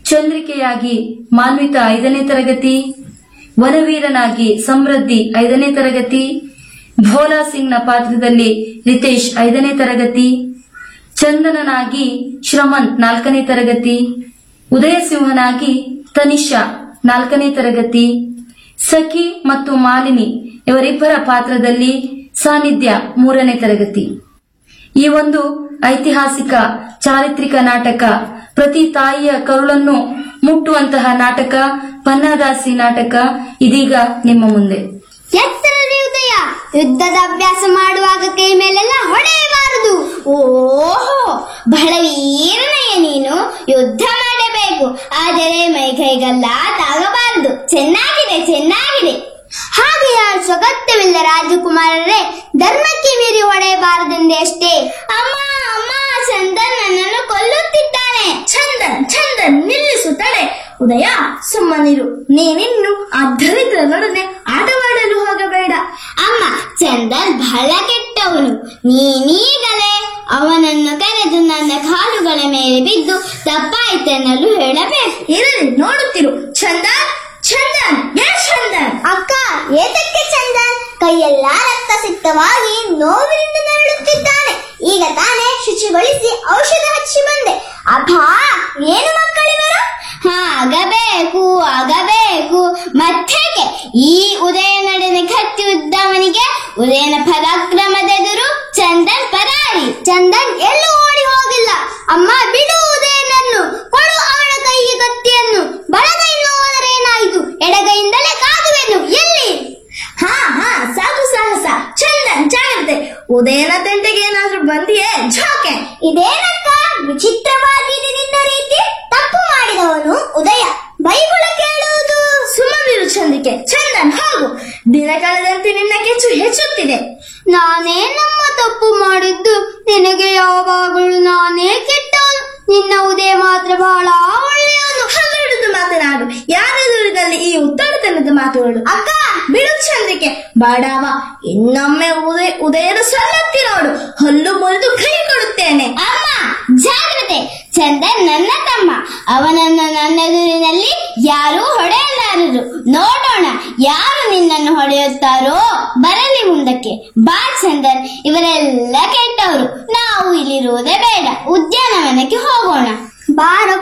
ಚಂದ್ರಿಕೆಯಾಗಿ ಮಾನ್ವಿತ ಐದನೇ ತರಗತಿ ವನವೀರನಾಗಿ ಸಮೃದ್ಧಿ ಐದನೇ ತರಗತಿ ಭೋಲಾ ಸಿಂಗ್ನ ಪಾತ್ರದಲ್ಲಿ ರಿತೇಶ್ ಐದನೇ ತರಗತಿ ಚಂದನನಾಗಿ ಶ್ರಮಂತ್ ನಾಲ್ಕನೇ ತರಗತಿ ಉದಯಸಿಂಹನಾಗಿ ತನಿಷಾ ನಾಲ್ಕನೇ ತರಗತಿ ಸಖಿ ಮತ್ತು ಮಾಲಿನಿ ಇವರಿಬ್ಬರ ಪಾತ್ರದಲ್ಲಿ ಸಾನ್ನಿಧ್ಯ ಮೂರನೇ ತರಗತಿ ಈ ಒಂದು ಐತಿಹಾಸಿಕ ಚಾರಿತ್ರಿಕ ನಾಟಕ ಪ್ರತಿ ತಾಯಿಯ ಕರುಳನ್ನು ಮುಟ್ಟುವಂತಹ ನಾಟಕ ಪನ್ನಾದಾಸಿ ನಾಟಕ ಇದೀಗ ನಿಮ್ಮ ಮುಂದೆ ಎತ್ತರದಿ ಉದಯ ಯುದ್ಧದ ಅಭ್ಯಾಸ ಮಾಡುವಾಗ ಕೈ ಮೇಲೆಲ್ಲ ಹೊಡೆಯಬಾರದು ಓಹೋ ಬಹಳ ವೀರನೆಯ ನೀನು ಯುದ್ಧ ಮಾಡಬೇಕು ಆದರೆ ಮೈ ಕೈಗಲ್ಲ ತಾಗಬಾರದು ಚೆನ್ನಾಗಿದೆ ಚೆನ್ನಾಗಿದೆ ಹಾಗೆ ಆಡಿಸುವ ಅಗತ್ಯವಿಲ್ಲ ರಾಜಕುಮಾರರೇ ಧರ್ಮಕ್ಕೆ ಮೀರಿ ಹೊಡೆಯಬಾರದೆಂದೇ ಅಷ್ಟೇ ಅಮ್ಮ ಅಮ್ಮ ಚಂದನ್ ನನ್ನನ್ನು ಕೊಲ್ಲುತ್ತಿದ್ದಾನೆ ಚಂದನ್ ಚಂದನ್ ನಿಲ್ಲಿಸು ತಡೆ ಉದಯ ಸುಮ್ಮನಿರು ನೀನಿನ್ನು ಆ ದರಿದ್ರನೊಡನೆ ಆಟವಾಡಲು ಹೋಗಬೇಡ ಅಮ್ಮ ಚಂದನ್ ಬಹಳ ಕೆಟ್ಟವನು ನೀನೀಗಲೇ ಅವನನ್ನು ಕರೆದು ನನ್ನ ಕಾಲುಗಳ ಮೇಲೆ ಬಿದ್ದು ತಪ್ಪಾಯ್ತೆನ್ನಲು ಹೇಳಬೇಕು ಇರಲಿ ನೋಡುತ್ತಿರು ಚಂದನ್ ಚಂದನ್ ಏ ಚಂದನ್ ಅಕ್ಕ ಏತಕ್ಕೆ ಚಂದನ್ ಕೈಯೆಲ್ಲ ರಕ್ತ ಸಿಕ್ತವಾಗಿ ನೋವಿನಿಂದ ನರಳುತ್ತಿದ್ದಾನೆ ಈಗ ತಾನೇ ಶುಚಿಗೊಳಿಸಿ ಔಷಧ ಹಚ್ಚಿ ಬಂದೆ ಅಭಾ ಏನು ಮಕ್ಕಳಿವರು ಆಗಬೇಕು ಆಗಬೇಕು ಮತ್ತೇಕೆ ಈ ಉದಯ ನಡೆನೆ ಕತ್ತಿ ಉದ್ದವನಿಗೆ ಉದಯನ ಪರಾಕ್ರಮದೆದುರು ಚಂದನ್ ಪರಾರಿ ಚಂದನ್ ಎಲ್ಲೂ ಓಡಿ ಹೋಗಿಲ್ಲ ಅಮ್ಮ ಬಿಡು ಉದಯನನ್ನು ಕೊಡು ಅವನ ಕೈಗೆ ಕತ್ತಿಯನ್ನು ಬಲಗೈಯಿಂದ ಹೋದರೆ ಏನಾಯಿತು ಎಡಗೈಯಿಂದಲೇ ಕಾದುವೆನು ಎಲ್ಲಿ ಹಾ ಹಾ ಸಾಕು ಸಾಹಸ ಚಂದನ್ ಜಾಗ್ರತೆ ಉದಯನ ತಂಟೆಗೆ ಏನಾದ್ರೂ ಬಂದಿಯೇ ಝೋಕೆ ಇದೇನಕ್ಕ ವಿಚಿತ್ರವಾಗಿದೆ ನಿನ್ನ ರೀತಿ ತಪ್ಪು ಮಾಡಿದವನು ಉದಯ ಬೈಗುಳ ಕೇಳುವುದು ಸುಮ್ಮನಿರು ಚಂದಿಕೆ ಚಂದನ್ ಹೋಗು ದಿನ ಕಳೆದಂತೆ ನಿನ್ನ ಕೆಚ್ಚು ಹೆಚ್ಚುತ್ತಿದೆ ನಾನೇ ನಮ್ಮ ತಪ್ಪು ಮಾಡಿದ್ದು ನಿನಗೆ ಯಾವಾಗಲೂ ನಾನೇ ಕೆಟ್ಟವನು ನಿನ್ನ ಉದಯ ಮಾತ್ರ ಬಹಳ ಒಳ್ಳೆಯವನು ಹಗರಡುದು ಮಾತನಾಡು ಯಾರೆದುರಿನಲ್ಲಿ ಈ ಉತ್ತರತನದ ಮಾತುಗಳು ಅಕ್ಕ ಬಿಡು ಚಂದ್ರಿಕೆ ಬಾಡಾವ ಇನ್ನೊಮ್ಮೆ ಉದಯ ಉದಯದ ಸಲ್ಲತ್ತಿ ನೋಡು ಹಲ್ಲು ಮುರಿದು ಕೈ ಕೊಡುತ್ತೇನೆ ಅಮ್ಮ ಜಾಗ್ರತೆ ಚಂದನ್ ನನ್ನ ತಮ್ಮ ಅವನನ್ನು ನನ್ನೆದುರಿನಲ್ಲಿ ಯಾರೂ ಹೊಡೆಯಲಾರರು ನೋಡೋಣ ಯಾರು ನಿನ್ನನ್ನು ಹೊಡೆಯುತ್ತಾರೋ ಬರಲಿ ಮುಂದಕ್ಕೆ ಬಾ ಚಂದನ್ ಇವರೆಲ್ಲ ಕೆಟ್ಟವರು ನಾವು ಇಲ್ಲಿರುವುದೇ ಬೇಡ ಉದ್ಯಾನವನಕ್ಕೆ ಹೋಗೋಣ ಬಾರ